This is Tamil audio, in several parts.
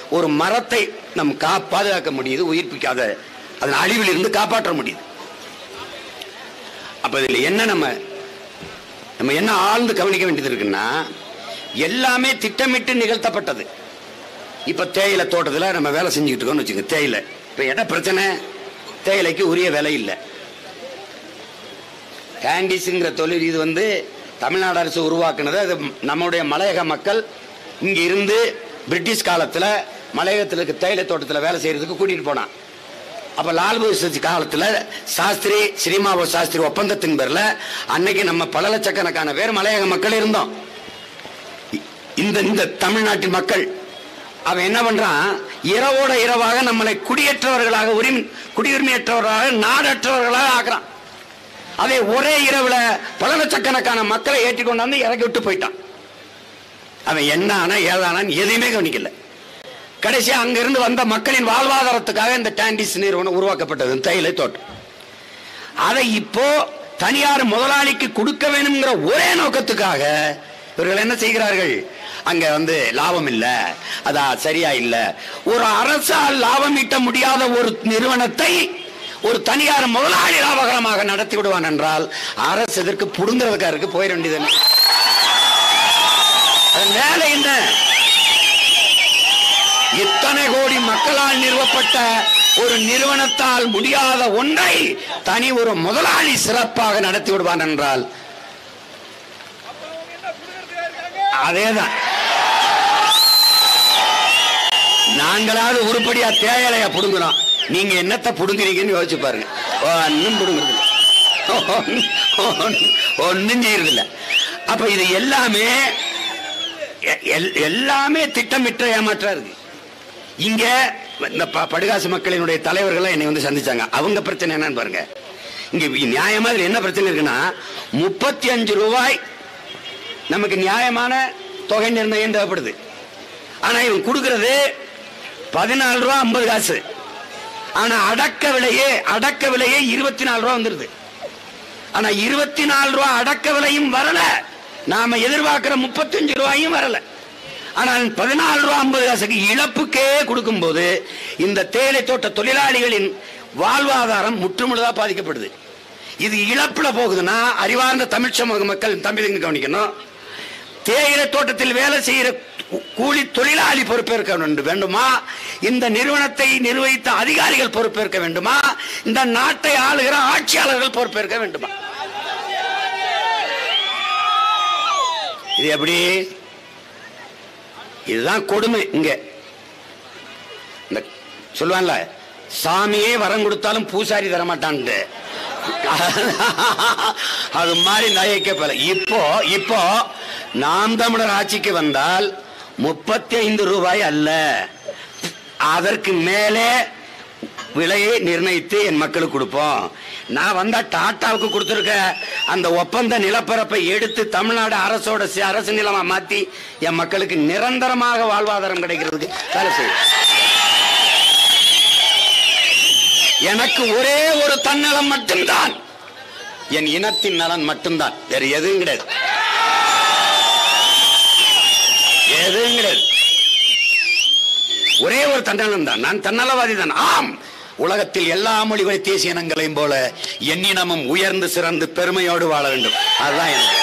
ஒரு மரத்தை நம் கா பாதுகாக்க முடியுது உயிர்ப்பிக்காத அதன் அழிவில் இருந்து காப்பாற்ற முடியுது அப்ப இதுல என்ன நம்ம நம்ம என்ன ஆழ்ந்து கவனிக்க வேண்டியது இருக்குன்னா எல்லாமே திட்டமிட்டு நிகழ்த்தப்பட்டது இப்ப தேயிலை தோட்டத்துல நம்ம வேலை செஞ்சுக்கிட்டு இருக்கோம்னு வச்சுங்க தேயிலை இப்ப என்ன பிரச்சனை தேயிலைக்கு உரிய விலை இல்லை கேண்டிஸ்ங்கிற தொழில் இது வந்து தமிழ்நாடு அரசு உருவாக்குனது அது நம்முடைய மலையக மக்கள் இங்க இருந்து பிரிட்டிஷ் காலத்துல மலையகத்தில் இருக்க தேயிலை தோட்டத்தில் வேலை செய்யறதுக்கு கூட்டிட்டு போனான் அப்ப லால் பகதூர் காலத்துல சாஸ்திரி ஸ்ரீமாவோ சாஸ்திரி ஒப்பந்தத்தின் பேர்ல அன்னைக்கு நம்ம பல லட்சக்கணக்கான பேர் மலையக மக்கள் இருந்தோம் இ- இந்த இந்த தமிழ்நாட்டின் மக்கள் அவன் என்ன பண்றான் இரவோட இரவாக நம்மளை குடியேற்றவர்களாக உரிமை குடியுரிமையற்றவர்களாக நாடற்றவர்களாக ஆக்குறான் அதை ஒரே இரவுல பல லட்சக்கணக்கான மக்களை ஏற்றி கொண்டாந்து இறக்கி விட்டு போயிட்டான் அவன் என்ன ஆனா ஏதானான்னு எதையுமே கவனிக்கல கடைசியா அங்கிருந்து வந்த மக்களின் வாழ்வாதாரத்துக்காக இந்த டாண்டிஸ் நிறுவனம் உருவாக்கப்பட்டது இந்த தேயிலை தோட்டம் அதை இப்போ தனியார் முதலாளிக்கு கொடுக்க வேணுங்கிற ஒரே நோக்கத்துக்காக இவர்கள் என்ன செய்கிறார்கள் அங்க வந்து லாபம் இல்ல அதா சரியா இல்ல ஒரு அரசால் லாபம் ஈட்ட முடியாத ஒரு நிறுவனத்தை ஒரு தனியார் முதலாளி லாபகரமாக நடத்தி விடுவான் என்றால் அரசு இதற்கு புடுங்கிறதுக்கா இருக்கு போயிட வேண்டியது என்ன? அதன் வேலை என்ன இத்தனை கோடி மக்களால் நிறுவப்பட்ட ஒரு நிறுவனத்தால் முடியாத ஒன்றை தனி ஒரு முதலாளி சிறப்பாக நடத்தி விடுவான் என்றால் அதேதான் நாங்களாவது உருப்படியா தேயலையா புடுங்குறோம் நீங்க என்னத்தை புடுங்குறீங்கன்னு யோசிச்சு பாருங்க ஒன்னும் புடுங்குறது இல்ல. ஒண்ணும் ஒன்னும் செய்யறது இல்ல அப்ப இது எல்லாமே எ- எல்- எல்லாமே திட்டமிட்ட ஏமாற்றா இருக்கு இங்க இந்த ப- படுகாசு மக்களினுடைய தலைவர்கள் என்னை வந்து சந்திச்சாங்க அவங்க பிரச்சனை என்னன்னு பாருங்க இங்க வி- நியாயமா இதுல என்ன பிரச்சனை இருக்குன்னா முப்பத்தி அஞ்சு ரூபாய் நமக்கு நியாயமான தொகை நிர்ணயம் தேவைப்படுது ஆனா இவன் கொடுக்கிறது பதினாலு ரூபா ஐம்பது காசு ஆனா அடக்க விலையே அடக்க விலையே இருபத்தி நாலு ரூபா வந்துருது ஆனா இருபத்தி நாலு ரூபா அடக்க விலையும் வரல நாம எதிர்பார்க்கிற முப்பத்தஞ்சு ரூபாயும் வரல ஆனால் பதினாலு ரூபா ஐம்பது காசுக்கு இழப்புக்கே கொடுக்கும்போது இந்த தேயிலை தோட்ட தொழிலாளிகளின் வாழ்வாதாரம் முற்றுமுழுதா பாதிக்கப்படுது இது இழப்புல போகுதுன்னா அறிவார்ந்த தமிழ் சமூக மக்கள் தம்பி கவனிக்கணும் தேயிலை தோட்டத்தில் வேலை செய்யற கூ- கூலி தொழிலாளி பொறுப்பேற்க வேண்டும் வேண்டுமா இந்த நிறுவனத்தை நிர்வகித்த அதிகாரிகள் பொறுப்பேற்க வேண்டுமா இந்த நாட்டை ஆளுகிற ஆட்சியாளர்கள் பொறுப்பேற்க வேண்டுமா இது எப்படி இதுதான் கொடுமை இங்க இந்த சொல்லுவான்ல சாமியே வரம் கொடுத்தாலும் பூசாரி தரமாட்டான்ட்டு அது மாதிரி நகைக்கப்பல இப்போ இப்போ நாம் தமிழர் ஆட்சிக்கு வந்தால் முப்பத்தி ஐந்து ரூபாய் அல்ல அதற்கு மேலே விலையை நிர்ணயித்து என் மக்களுக்கு கொடுப்போம் நான் வந்தா டாட்டாவுக்கு கொடுத்துருக்க அந்த ஒப்பந்த நிலப்பரப்பை எடுத்து தமிழ்நாடு அரசோட சி- அரசு நிலமா மாத்தி என் மக்களுக்கு நிரந்தரமாக வாழ்வாதாரம் கிடைக்கிறதுக்கு வேலை செய்யும் எனக்கு ஒரே ஒரு தன்னலம் மட்டும்தான் என் இனத்தின் நலன் மட்டும்தான் வேற எதுவும் கிடையாது எதுவும் கிடையாது ஒரே ஒரு தன்னலம் தான் நான் தன்னலவாதி தான் ஆம் உலகத்தில் எல்லா மொழிகளை தேசிய இனங்களையும் போல என் இனமும் உயர்ந்து சிறந்து பெருமையோடு வாழ வேண்டும் அதுதான் எனக்கு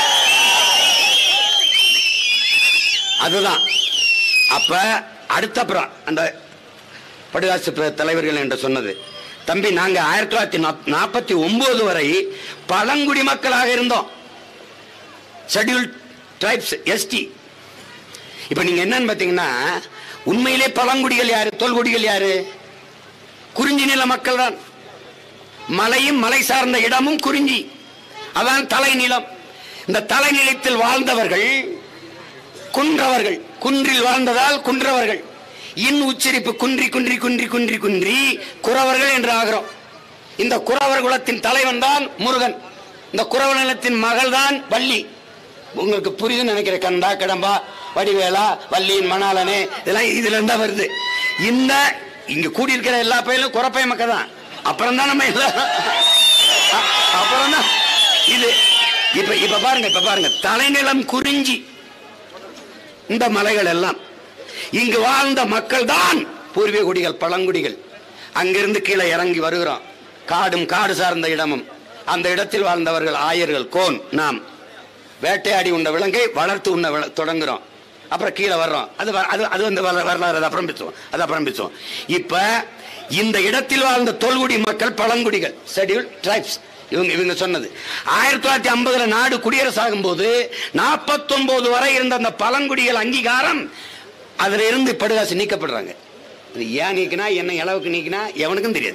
அதுதான் அப்ப அடுத்த அப்புறம் அந்த படுகாசு ப- தலைவர்கள் என்று சொன்னது தம்பி நாங்க ஆயிரத்தி தொள்ளாயிரத்தி நாற்பத்தி ஒன்பது வரை பழங்குடி மக்களாக இருந்தோம் ஷெட்யூல் ட்ரைப்ஸ் எஸ்டி இப்ப நீங்க என்னன்னு பாத்தீங்கன்னா உண்மையிலே பழங்குடிகள் யாரு தொல்குடிகள் யாரு குறிஞ்சி நில மக்கள் தான் மலையும் மலை சார்ந்த இடமும் குறிஞ்சி அதான் தலைநிலம் இந்த தலைநிலத்தில் வாழ்ந்தவர்கள் குன்றவர்கள் குன்றில் வாழ்ந்ததால் குன்றவர்கள் இன் உச்சரிப்பு குன்றி குன்றி குன்றி குன்றி குன்றி குறவர்கள் என்று ஆகிறோம் இந்த குறவர் குலத்தின் தலைவன் தான் முருகன் இந்த குறவர் நிலத்தின் மகள் தான் வள்ளி உங்களுக்கு புரியுதுன்னு நினைக்கிறேன் கந்தா கடம்பா வடிவேலா வள்ளியின் மணாலனே இதெல்லாம் இதுல இருந்தா வருது இந்த இங்க கூடியிருக்கிற எல்லா பயிலும் குறப்பய மக்கள் தான் அப்புறம் தான் நம்ம எல்லாம் அ- அப்புறம் தான் இது இப்ப இப்ப பாருங்க இப்ப பாருங்க தலைநிலம் குறிஞ்சி இந்த மலைகள் எல்லாம் இங்கு வாழ்ந்த மக்கள் தான் பூர்வீக குடிகள் பழங்குடிகள் அங்கிருந்து கீழே இறங்கி வருகிறோம் காடும் காடு சார்ந்த இடமும் அந்த இடத்தில் வாழ்ந்தவர்கள் ஆயர்கள் கோன் நாம் வேட்டையாடி உண்ட விலங்கை வளர்த்து உண்ண வில- தொடங்குறோம் அப்புறம் கீழே வர்றோம் அது வ- அது அது வந்து வரல- வரலாறு அது அப்புறம் பேசுவோம் அது அப்புறம் பேசுவோம் இப்ப இந்த இடத்தில் வாழ்ந்த தொல்குடி மக்கள் பழங்குடிகள் ஷெட்யூல் ட்ரைப்ஸ் இவங்க இவங்க சொன்னது ஆயிரத்தி தொள்ளாயிரத்தி ஐம்பதுல நாடு குடியரசாகும் போது நாற்பத்தொன்பது வரை இருந்த அந்த பழங்குடிகள் அங்கீகாரம் அதுல இருந்து படுகாசு நீக்கப்படுறாங்க இது ஏன் நீக்கினா என்ன அளவுக்கு நீக்கினா எவனுக்கும் தெரியாது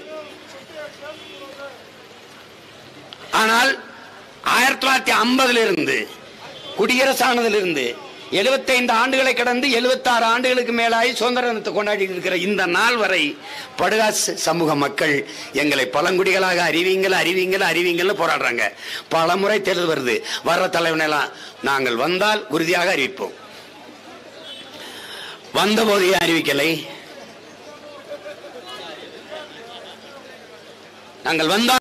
ஆனால் ஆயிரத்தி தொள்ளாயிரத்தி ஐம்பதுல இருந்து குடியரசானதிலிருந்து எழுபத்தைந்து ஆண்டுகளை கடந்து 76 ஆண்டுகளுக்கு மேலாகி சுதந்திர தினத்தை கொண்டாடி இருக்கிற இந்த நாள் வரை படுகாசு சமூக மக்கள் எங்களை பழங்குடிகளாக அறிவிங்கள் அறிவிங்கள் அறிவிங்கள்னு போராடுறாங்க பல முறை தேர்தல் வருது வர்ற தலைவனெல்லாம் நாங்கள் வந்தால் உறுதியாக அறிவிப்போம் வந்தபோது ஏன் அறிவிக்கலை நாங்கள் வந்தால்